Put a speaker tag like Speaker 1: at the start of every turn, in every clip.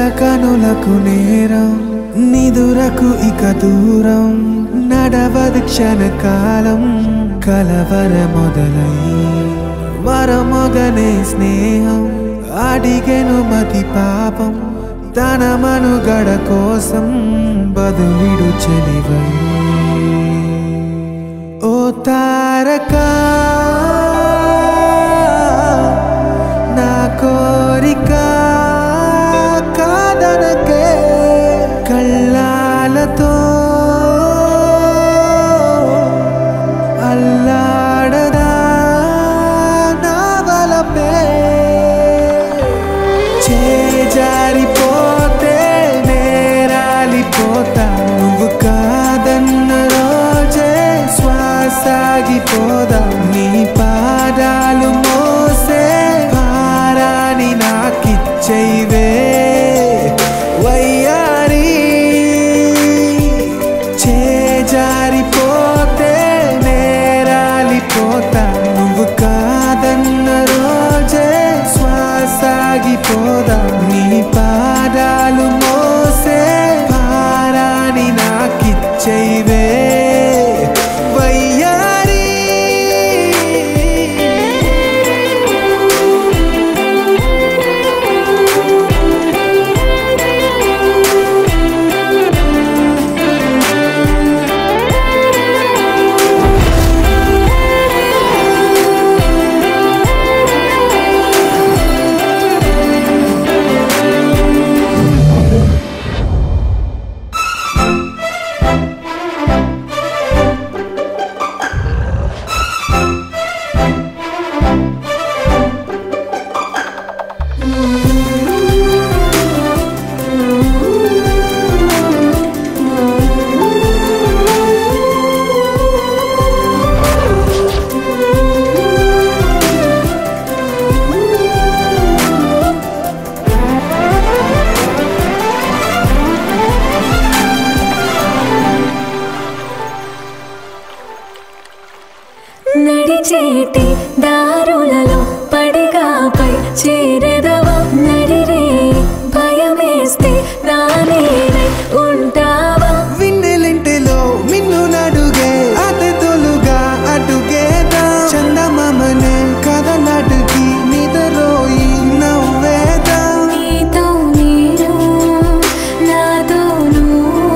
Speaker 1: కనులకు నేరం నిదురకు ఇక దూరం నడవదు క్షణకాలం కలవర మొదలై వరమొగనే స్నేహం అడిగెను మతి పాపం తన మనుగడ కోసం బదులిడు చెలివై ఓ తారకా నా కోరిక కాదనకే కళ్ళాలతో అల్లాడదా నా వలపే చేజారిపోతే నేరాలిపోతా నువ్వు కాదన్న రోజే శ్వాసాగిపోదా నీ పాదాలు మోసే భారాన్ని నాకిచ్చైవే వయ్యారి చేజారిపోతే నేరాలిపోతా నువ్వు కాదన్న రోజే శ్వాసాగిపోదా నీ పాదాలు మోసే భారాన్ని నాకిచ్చైవే వయ్యారి
Speaker 2: నడిచేటి దారులలో పడిగాపై చేరెదవా నడిరే భయమేస్తే నానేరై ఉంటావా
Speaker 1: విన్నెలింటిలో మిన్ను నడుగే అతి తొలుగా అడుగేదా చందమామనే కదలడుకి నిదరోయి నవ్వేదా
Speaker 2: నీతో నేను నాతోను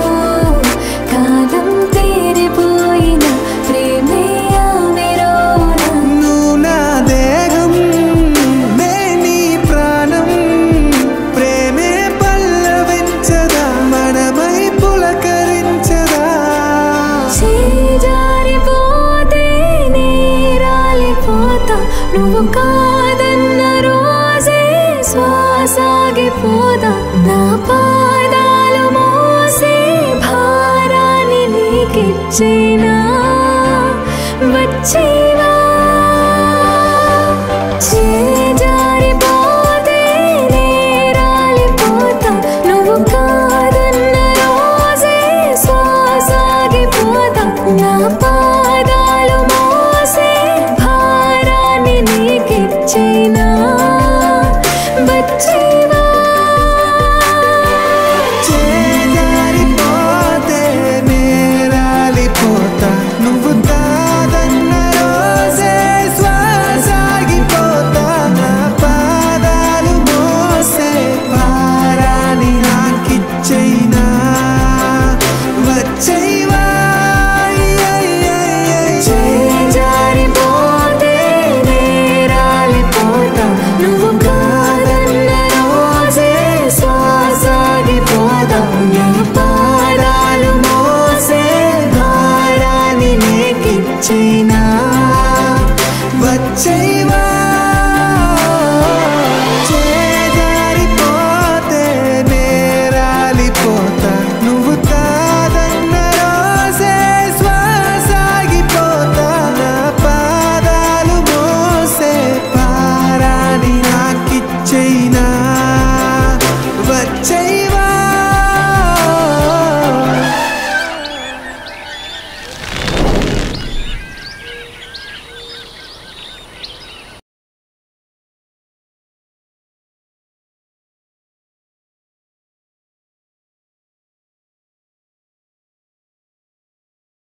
Speaker 2: కాలం తీరిపోయిన ప్రేమే ఆమెరోనా
Speaker 1: నువ్వు నా దేహం నే నీ ప్రాణం ప్రేమే పల్లవించదా మనమై పులకరించదా
Speaker 2: చేజారిపోతే నేరాలిపోతా నువ్వు కాదన్న రోజే శ్వాసాగిపోదా నా పాదాలు మోసే భారాన్ని నీకిచ్చేనా వచ్చేవా చేజారిపోతే నేరాలిపోతా నువ్వు కాదన్న రోజే శ్వాసాగిపోతా నా పాదాలు మోసే భారాన్ని నీకిచ్చేనా వచ్చేవా
Speaker 1: చేజారిపోతే నేరాలిపోతా నువ్వు కాదన్న రోజే శ్వాసాగిపోతా నా పాదాలు మోసే భారాన్ని నాకిచ్చైనా వచ్చైవా
Speaker 2: చేజారిపోతే నేరాలిపోతా నువ్వు కాదన్న రోజే శ్వాసాగిపోతా నా పాదాలు మోసే భారాన్ని నీకిచ్చినా
Speaker 1: వచ్చైవా